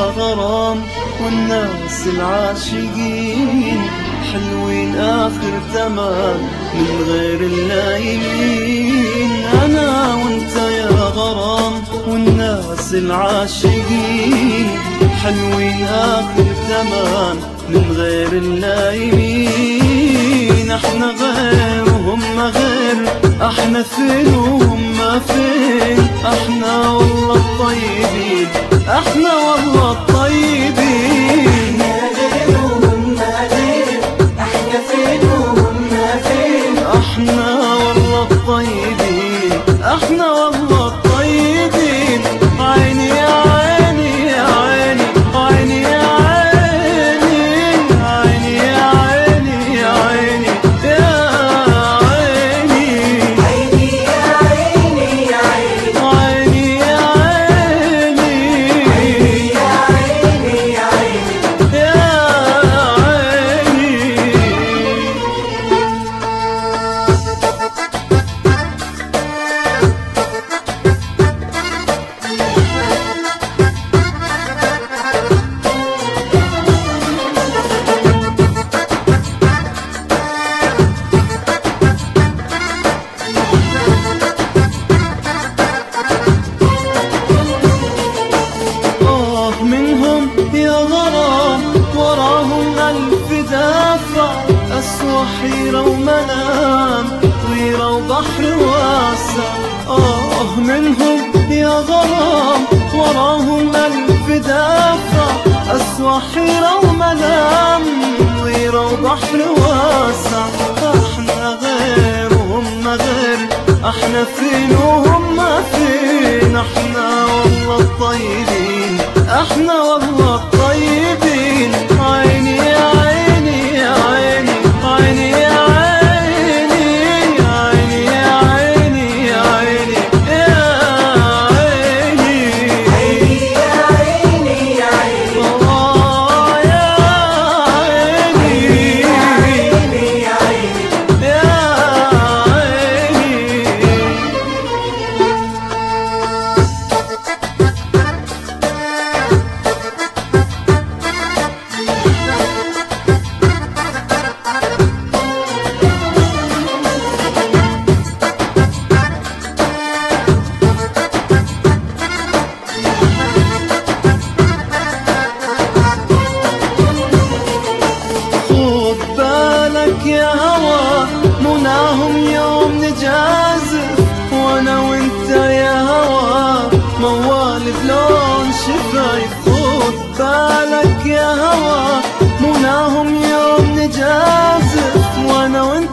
غرام والناس العاشقين حلوين آخر تمام من غير اللايمين أنا وانت يا غرام والناس العاشقين حلوين آخر تمام من غير اللايمين احنا غير وهم غير احنا فين وهم فين احنا والله الطيبين احنا والله الطيبين احنا والله الطيبين احنا والله الطيبين عيني يا عيني يا عيني عيني يا عيني عيني يا عيني يا عيني يا عيني عيني يا عيني يا عيني آه منهم يا غرام وراهم ألف دافع أسوى حيرة ومنام طيرة وبحر واسع آه منهم يا غرام وراهم ألف دافع أسوى حيرة ومنام طيرة وبحر واسع احنا غير وهم غير احنا فين وهم فين احنا والله الطيبين احنا والله الطيبين عيني يا عيني يا عيني عيني يا عيني عيني يا عيني يا عيني يا عيني الله يا عيني يا عيني خد بالك يا هوا مناهم يوم نجازف وانا وانت يا هوا موال بلون شفايف خد بالك يا هوا مناهم يوم نجازف وانا وانت